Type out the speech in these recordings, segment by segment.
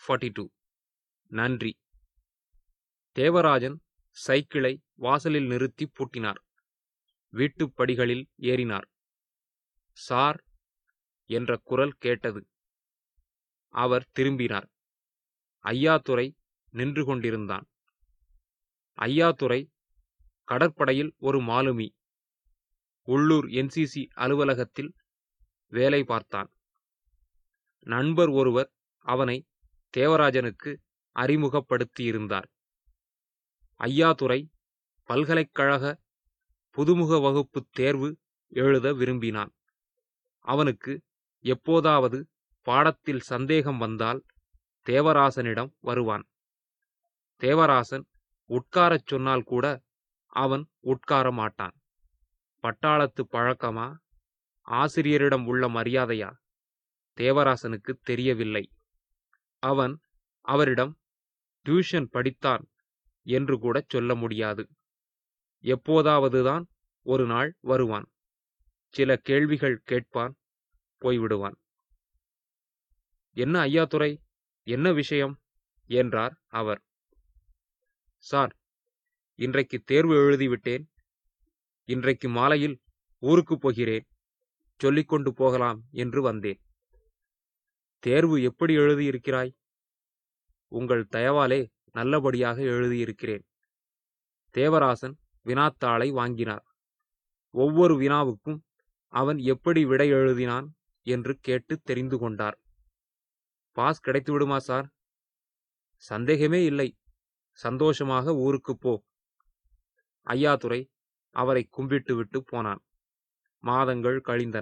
forty two நன்றி தேவராஜன் சைக்கிளை வாசலில் நிறுத்தி பூட்டினார் வீட்டுப் படிகளில் ஏறினார் சார் என்ற குரல் கேட்டது அவர் திரும்பினார் ஐயாத்துரை நின்று கொண்டிருந்தான் ஐயாத்துரை கடற்படையில் ஒரு மாலுமி உள்ளூர் என்சிசி அலுவலகத்தில் வேலை பார்த்தான் நண்பர் ஒருவர் அவனை தேவராஜனுக்கு அறிமுகப்படுத்தியிருந்தார் ஐயாதுரை பல்கலைக்கழக புதுமுக வகுப்பு தேர்வு எழுத விரும்பினான் அவனுக்கு எப்போதாவது பாடத்தில் சந்தேகம் வந்தால் தேவராசனிடம் வருவான் தேவராசன் உட்காரச் சொன்னால் கூட அவன் உட்கார மாட்டான் பட்டாளத்து பழக்கமா ஆசிரியரிடம் உள்ள மரியாதையா தேவராசனுக்கு தெரியவில்லை அவன் அவரிடம் டியூஷன் படித்தான் என்று கூட சொல்ல முடியாது எப்போதாவதுதான் ஒரு நாள் வருவான் சில கேள்விகள் கேட்பான் போய்விடுவான் என்ன ஐயாத்துரை என்ன விஷயம் என்றார் அவர் சார் இன்றைக்கு தேர்வு எழுதிவிட்டேன் இன்றைக்கு மாலையில் ஊருக்கு போகிறேன் சொல்லிக்கொண்டு போகலாம் என்று வந்தேன் தேர்வு எப்படி எழுதியிருக்கிறாய் உங்கள் தயவாலே நல்லபடியாக எழுதியிருக்கிறேன் தேவராசன் வினாத்தாளை வாங்கினார் ஒவ்வொரு வினாவுக்கும் அவன் எப்படி விடை எழுதினான் என்று கேட்டு தெரிந்து கொண்டார் பாஸ் கிடைத்து விடுமா சார் சந்தேகமே இல்லை சந்தோஷமாக ஊருக்கு போ ஐயாதுரை அவரை கும்பிட்டு விட்டு போனான் மாதங்கள் கழிந்தன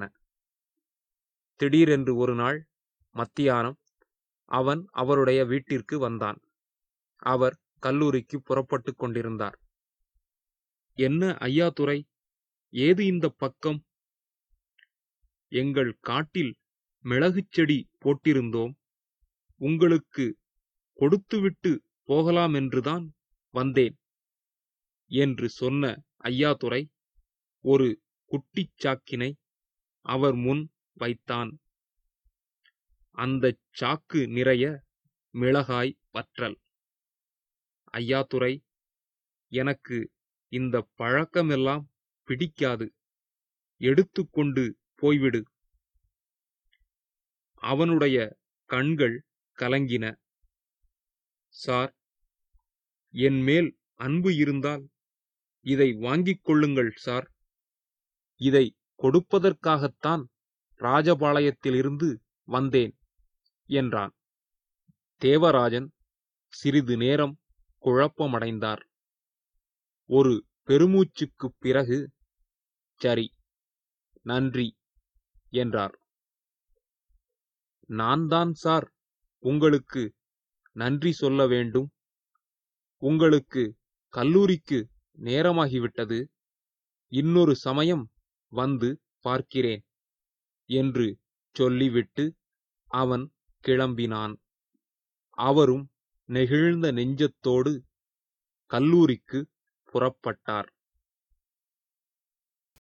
திடீரென்று ஒரு நாள் மத்தியானம் அவன் அவருடைய வீட்டிற்கு வந்தான் அவர் கல்லூரிக்கு புறப்பட்டு கொண்டிருந்தார் என்ன ஐயாதுரை ஏது இந்த பக்கம் எங்கள் காட்டில் மிளகுச் செடி போட்டிருந்தோம் உங்களுக்கு கொடுத்துவிட்டு போகலாமென்றுதான் வந்தேன் என்று சொன்ன ஐயாதுரை ஒரு குட்டிச் சாக்கினை அவர் முன் வைத்தான் அந்தச் சாக்கு நிறைய மிளகாய் வற்றல் ஐயாதுரை எனக்கு இந்த பழக்கமெல்லாம் பிடிக்காது எடுத்துக்கொண்டு போய்விடு அவனுடைய கண்கள் கலங்கின சார் என் மேல் அன்பு இருந்தால் இதை வாங்கிக் கொள்ளுங்கள் சார் இதை கொடுப்பதற்காகத்தான் ராஜபாளையத்திலிருந்து வந்தேன் என்றான் தேவராஜன் சிறிது நேரம் குழப்பமடைந்தார் ஒரு பெருமூச்சுக்குப் பிறகு சரி நன்றி என்றார் நான் தான் சார் உங்களுக்கு நன்றி சொல்ல வேண்டும் உங்களுக்கு கல்லூரிக்கு நேரமாகிவிட்டது இன்னொரு சமயம் வந்து பார்க்கிறேன் என்று சொல்லிவிட்டு அவன் கிளம்பினான் அவரும் நெகிழ்ந்த நெஞ்சத்தோடு கல்லூரிக்கு புறப்பட்டார்